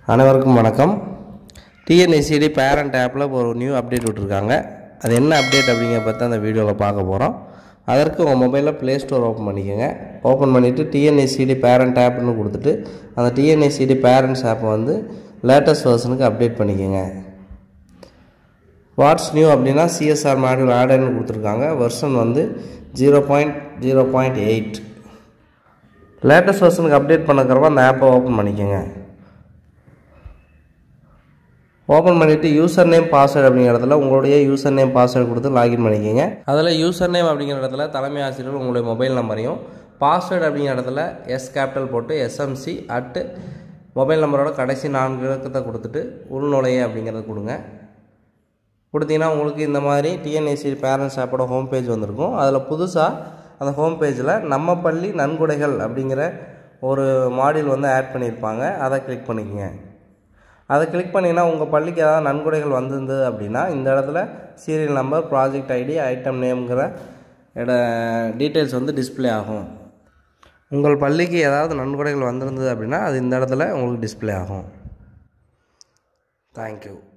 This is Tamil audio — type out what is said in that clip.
அனைவருக்கும் வணக்கம் டிஎன்எஸ்சிடி பேரண்ட் ஆப்பில் ஒரு நியூ அப்டேட் விட்ருக்காங்க அது என்ன அப்டேட் அப்படிங்கிறத பற்றி அந்த வீடியோவில் பார்க்க போகிறோம் அதற்கு உங்கள் மொபைலில் ப்ளே ஸ்டோர் ஓப்பன் பண்ணிக்கோங்க ஓப்பன் பண்ணிவிட்டு டிஎன்எஸ்சிடி பேரண்ட் ஆப்னு கொடுத்துட்டு அந்த டிஎன்எஸ்சிடி பேரண்ட்ஸ் ஆப்பை வந்து லேட்டஸ்ட் வெர்ஷனுக்கு அப்டேட் பண்ணிக்கோங்க வாட்ஸ் நியூ அப்படின்னா சிஎஸ்ஆர் மாடியூல் ஆடர்னு கொடுத்துருக்காங்க வெர்ஷன் வந்து zero point zero point eight latest வெர்ஷனுக்கு அப்டேட் பண்ணக்கிறப்ப அந்த ஆப்பை ஓப்பன் பண்ணிக்கோங்க ஓப்பன் பண்ணிவிட்டு யூசர் நேம் பாஸ்வேர்டு அப்படிங்கிற இடத்துல உங்களுடைய யூசர் நேம் பாஸ்வேர்டு கொடுத்து லாகின் பண்ணிக்கோங்க அதில் யூசர் நேம் அப்படிங்கிற இடத்துல தலைமை ஆசிரியர் உங்களுடைய மொபைல் நம்பரையும் பாஸ்வேர்டு அப்படிங்கிற இடத்துல எஸ் கேபிட்டல் போட்டு எஸ்எம்சி அட்டு மொபைல் நம்பரோட கடைசி நான்கு இலக்கத்தை கொடுத்துட்டு உள்நுழைய அப்படிங்கிறத கொடுங்க கொடுத்தீங்கன்னா உங்களுக்கு இந்த மாதிரி டிஎன்ஏசி பேரண்ட்ஸ் ஆப்போட ஹோம் பேஜ் வந்திருக்கும் அதில் புதுசாக அந்த ஹோம் பேஜில் நம்ம பள்ளி நன்கொடைகள் அப்படிங்கிற ஒரு மாடியூல் வந்து ஆட் பண்ணியிருப்பாங்க அதை கிளிக் பண்ணிக்கோங்க அதை கிளிக் பண்ணிங்கன்னா உங்கள் பள்ளிக்கு ஏதாவது நன்கொடைகள் வந்திருந்தது அப்படின்னா இந்த இடத்துல serial number project ID item நேம்ங்கிற இட டீட்டெயில்ஸ் வந்து டிஸ்ப்ளே ஆகும் உங்கள் பள்ளிக்கு ஏதாவது நன்கொடைகள் வந்திருந்தது அப்படின்னா அது இந்த இடத்துல உங்களுக்கு டிஸ்ப்ளே ஆகும் தேங்க்யூ